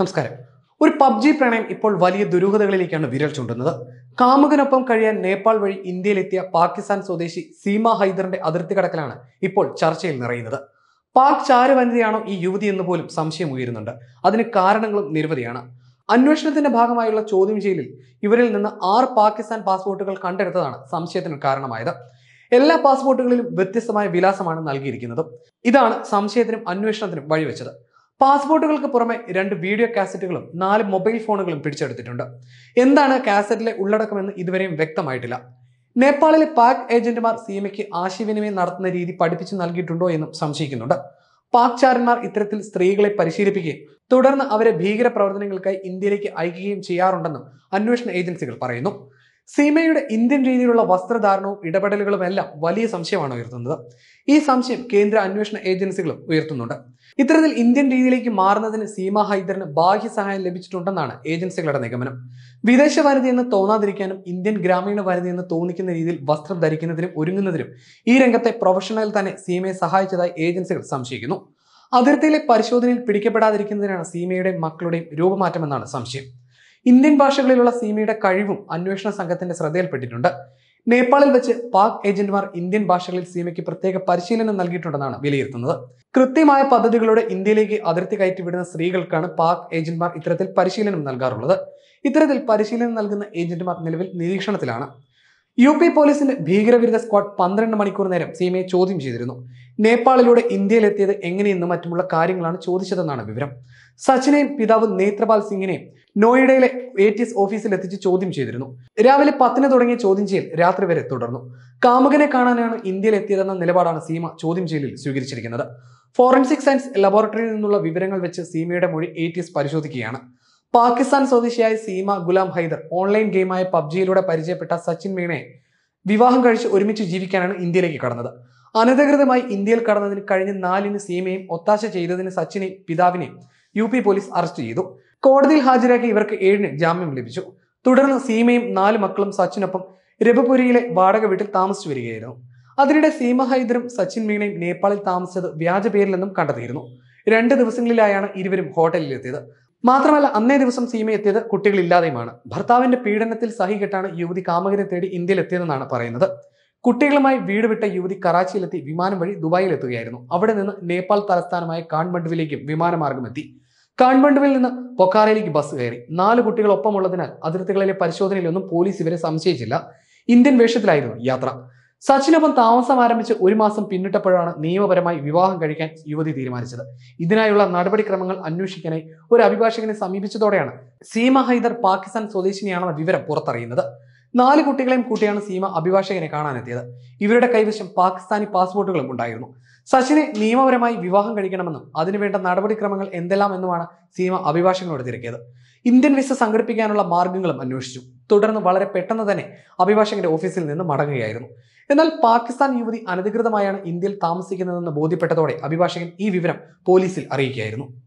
നമസ്കാരം ഒരു പബ്ജി പ്രണയം ഇപ്പോൾ വലിയ ദുരൂഹതകളിലേക്കാണ് വിരൽ ചൂണ്ടുന്നത് കാമുകനൊപ്പം കഴിയാൻ നേപ്പാൾ വഴി ഇന്ത്യയിലെത്തിയ പാകിസ്ഥാൻ സ്വദേശി സീമ ഹൈദറിന്റെ അതിർത്തി കടക്കലാണ് ഇപ്പോൾ ചർച്ചയിൽ നിറയുന്നത് പാക് ചാരവനിതയാണോ ഈ യുവതി എന്ന് പോലും സംശയം ഉയരുന്നുണ്ട് അതിന് കാരണങ്ങളും നിരവധിയാണ് അന്വേഷണത്തിന്റെ ഭാഗമായുള്ള ചോദ്യം ചെയ്യലിൽ ഇവരിൽ നിന്ന് ആറ് പാകിസ്ഥാൻ പാസ്പോർട്ടുകൾ കണ്ടെടുത്തതാണ് സംശയത്തിന് കാരണമായത് എല്ലാ പാസ്പോർട്ടുകളിലും വ്യത്യസ്തമായ വിലാസമാണ് നൽകിയിരിക്കുന്നത് ഇതാണ് സംശയത്തിനും അന്വേഷണത്തിനും വഴിവെച്ചത് പാസ്പോർട്ടുകൾക്ക് പുറമെ രണ്ട് വീഡിയോ കാസറ്റുകളും നാല് മൊബൈൽ ഫോണുകളും പിടിച്ചെടുത്തിട്ടുണ്ട് എന്താണ് കാസറ്റിലെ ഉള്ളടക്കമെന്ന് ഇതുവരെയും വ്യക്തമായിട്ടില്ല നേപ്പാളിലെ പാക് ഏജന്റുമാർ സീമയ്ക്ക് ആശയവിനിമയം നടത്തുന്ന രീതി പഠിപ്പിച്ചു നൽകിയിട്ടുണ്ടോ എന്നും സംശയിക്കുന്നുണ്ട് പാക് ചാരന്മാർ ഇത്തരത്തിൽ സ്ത്രീകളെ പരിശീലിപ്പിക്കുകയും തുടർന്ന് അവരെ ഭീകര പ്രവർത്തനങ്ങൾക്കായി ഇന്ത്യയിലേക്ക് അയക്കുകയും ചെയ്യാറുണ്ടെന്നും അന്വേഷണ ഏജൻസികൾ പറയുന്നു സീമയുടെ ഇന്ത്യൻ രീതിയിലുള്ള വസ്ത്രധാരണവും ഇടപെടലുകളും എല്ലാം വലിയ സംശയമാണ് ഉയർത്തുന്നത് ഈ സംശയം കേന്ദ്ര അന്വേഷണ ഏജൻസികളും ഉയർത്തുന്നുണ്ട് ഇത്തരത്തിൽ ഇന്ത്യൻ രീതിയിലേക്ക് മാറുന്നതിന് സീമ ഹൈദറിന് ബാഹ്യ സഹായം ലഭിച്ചിട്ടുണ്ടെന്നാണ് ഏജൻസികളുടെ നിഗമനം വിദേശ വനിതയെന്ന് തോന്നാതിരിക്കാനും ഇന്ത്യൻ ഗ്രാമീണ വനിതയെന്ന് തോന്നിക്കുന്ന രീതിയിൽ വസ്ത്രം ധരിക്കുന്നതിനും ഒരുങ്ങുന്നതിനും ഈ രംഗത്തെ പ്രൊഫഷണൽ തന്നെ സീമയെ സഹായിച്ചതായി ഏജൻസികൾ സംശയിക്കുന്നു അതിർത്തിയിലെ പരിശോധനയിൽ പിടിക്കപ്പെടാതിരിക്കുന്നതിനാണ് സീമയുടെയും മക്കളുടെയും രൂപമാറ്റമെന്നാണ് സംശയം ഇന്ത്യൻ ഭാഷകളിലുള്ള സീമയുടെ കഴിവും അന്വേഷണ സംഘത്തിന്റെ ശ്രദ്ധയിൽപ്പെട്ടിട്ടുണ്ട് നേപ്പാളിൽ വെച്ച് പാക് ഏജന്റുമാർ ഇന്ത്യൻ ഭാഷകളിൽ സീമയ്ക്ക് പ്രത്യേക പരിശീലനം നൽകിയിട്ടുണ്ടെന്നാണ് വിലയിരുത്തുന്നത് കൃത്യമായ പദ്ധതികളോടെ ഇന്ത്യയിലേക്ക് അതിർത്തി കയറ്റിവിടുന്ന സ്ത്രീകൾക്കാണ് പാക് ഏജന്റുമാർ ഇത്തരത്തിൽ പരിശീലനം നൽകാറുള്ളത് ഇത്തരത്തിൽ പരിശീലനം നൽകുന്ന ഏജന്റുമാർ നിലവിൽ നിരീക്ഷണത്തിലാണ് യു പി പോലീസിന്റെ ഭീകരവിരുദ്ധ സ്ക്വാഡ് പന്ത്രണ്ട് മണിക്കൂർ നേരം സീമയെ ചോദ്യം ചെയ്തിരുന്നു നേപ്പാളിലൂടെ ഇന്ത്യയിലെത്തിയത് എങ്ങനെയെന്നും മറ്റുമുള്ള കാര്യങ്ങളാണ് ചോദിച്ചതെന്നാണ് വിവരം സച്ചിനെയും പിതാവ് നേത്രപാൽ സിംഗിനെയും നോയിഡയിലെ എ ടി എസ് ഓഫീസിൽ എത്തിച്ച് ചോദ്യം ചെയ്തിരുന്നു രാവിലെ പത്തിന് തുടങ്ങിയ ചോദ്യം ചെയ്യൽ രാത്രി വരെ തുടർന്നു കാമുകനെ കാണാനാണ് ഇന്ത്യയിൽ എത്തിയതെന്ന നിലപാടാണ് സീമ ചോദ്യം ചെയ്യലിൽ സ്വീകരിച്ചിരിക്കുന്നത് ഫോറൻസിക് സയൻസ് ലബോറട്ടറിയിൽ നിന്നുള്ള വിവരങ്ങൾ വെച്ച് സീമയുടെ മൊഴി എ ടി എസ് പരിശോധിക്കുകയാണ് പാകിസ്ഥാൻ സ്വദേശിയായ സീമ ഗുലാം ഹൈദർ ഓൺലൈൻ ഗെയിമായ പബ്ജിയിലൂടെ പരിചയപ്പെട്ട സച്ചിൻ മീണയെ വിവാഹം കഴിച്ച് ഒരുമിച്ച് ജീവിക്കാനാണ് ഇന്ത്യയിലേക്ക് കടന്നത് അനധികൃതമായി ഇന്ത്യയിൽ കടന്നതിന് കഴിഞ്ഞ നാലിന് സീമയും ഒത്താശ ചെയ്തതിന് സച്ചിനെയും പിതാവിനെയും യു പി പോലീസ് അറസ്റ്റ് ചെയ്തു കോടതിയിൽ ഹാജരാക്കി ഇവർക്ക് ഏഴിന് ജാമ്യം ലഭിച്ചു തുടർന്ന് സീമയും നാല് മക്കളും സച്ചിനൊപ്പം രഘുപുരിയിലെ വാടക വീട്ടിൽ താമസിച്ചു വരികയായിരുന്നു അതിനിടെ സീമ ഹൈദറും സച്ചിൻ മീണയും നേപ്പാളിൽ താമസിച്ചത് വ്യാജ പേരിലെന്നും കണ്ടെത്തിയിരുന്നു രണ്ട് ദിവസങ്ങളിലായാണ് ഇരുവരും ഹോട്ടലിലെത്തിയത് മാത്രമല്ല അന്നേ ദിവസം സീമ എത്തിയത് കുട്ടികളില്ലാതെയുമാണ് ഭർത്താവിന്റെ പീഡനത്തിൽ സഹി കെട്ടാണ് യുവതി കാമകനെ തേടി ഇന്ത്യയിൽ എത്തിയതെന്നാണ് പറയുന്നത് കുട്ടികളുമായി വീട് വിട്ട യുവതി കറാച്ചിയിലെത്തി വിമാനം വഴി ദുബായിൽ എത്തുകയായിരുന്നു അവിടെ നിന്ന് നേപ്പാൾ തലസ്ഥാനമായ കാൺമണ്ഡുവിലേക്കും വിമാനമാർഗം എത്തി കാൺമണ്ഡുവിൽ നിന്ന് പൊക്കാറയിലേക്ക് ബസ് കയറി നാല് കുട്ടികൾ ഒപ്പമുള്ളതിനാൽ അതിർത്തികളിലെ പരിശോധനയിലൊന്നും പോലീസ് ഇവരെ സംശയിച്ചില്ല ഇന്ത്യൻ വേഷത്തിലായിരുന്നു യാത്ര സച്ചിനൊപ്പം താമസം ആരംഭിച്ച് ഒരു മാസം പിന്നിട്ടപ്പോഴാണ് നിയമപരമായി വിവാഹം കഴിക്കാൻ യുവതി തീരുമാനിച്ചത് ഇതിനായുള്ള നടപടിക്രമങ്ങൾ അന്വേഷിക്കാനായി ഒരു അഭിഭാഷകനെ സമീപിച്ചതോടെയാണ് സീമ ഹൈദർ പാകിസ്ഥാൻ സ്വദേശിനിയാണെന്ന വിവരം പുറത്തറിയുന്നത് നാല് കുട്ടികളെയും കൂട്ടിയാണ് സീമ അഭിഭാഷകനെ കാണാനെത്തിയത് ഇവരുടെ കൈവശം പാകിസ്ഥാനി പാസ്പോർട്ടുകളും ഉണ്ടായിരുന്നു സച്ചിനെ നിയമപരമായി വിവാഹം കഴിക്കണമെന്നും അതിനുവേണ്ട നടപടിക്രമങ്ങൾ എന്തെല്ലാം എന്നുമാണ് സീമ അഭിഭാഷകനോട് തിരക്കിയത് ഇന്ത്യൻ വിസ സംഘടിപ്പിക്കാനുള്ള മാർഗങ്ങളും അന്വേഷിച്ചു തുടർന്ന് വളരെ പെട്ടെന്ന് തന്നെ അഭിഭാഷകന്റെ ഓഫീസിൽ നിന്ന് മടങ്ങുകയായിരുന്നു എന്നാൽ പാകിസ്ഥാൻ യുവതി അനധികൃതമായാണ് ഇന്ത്യയിൽ താമസിക്കുന്നതെന്ന് ബോധ്യപ്പെട്ടതോടെ അഭിഭാഷകൻ ഈ വിവരം പോലീസിൽ അറിയിക്കുകയായിരുന്നു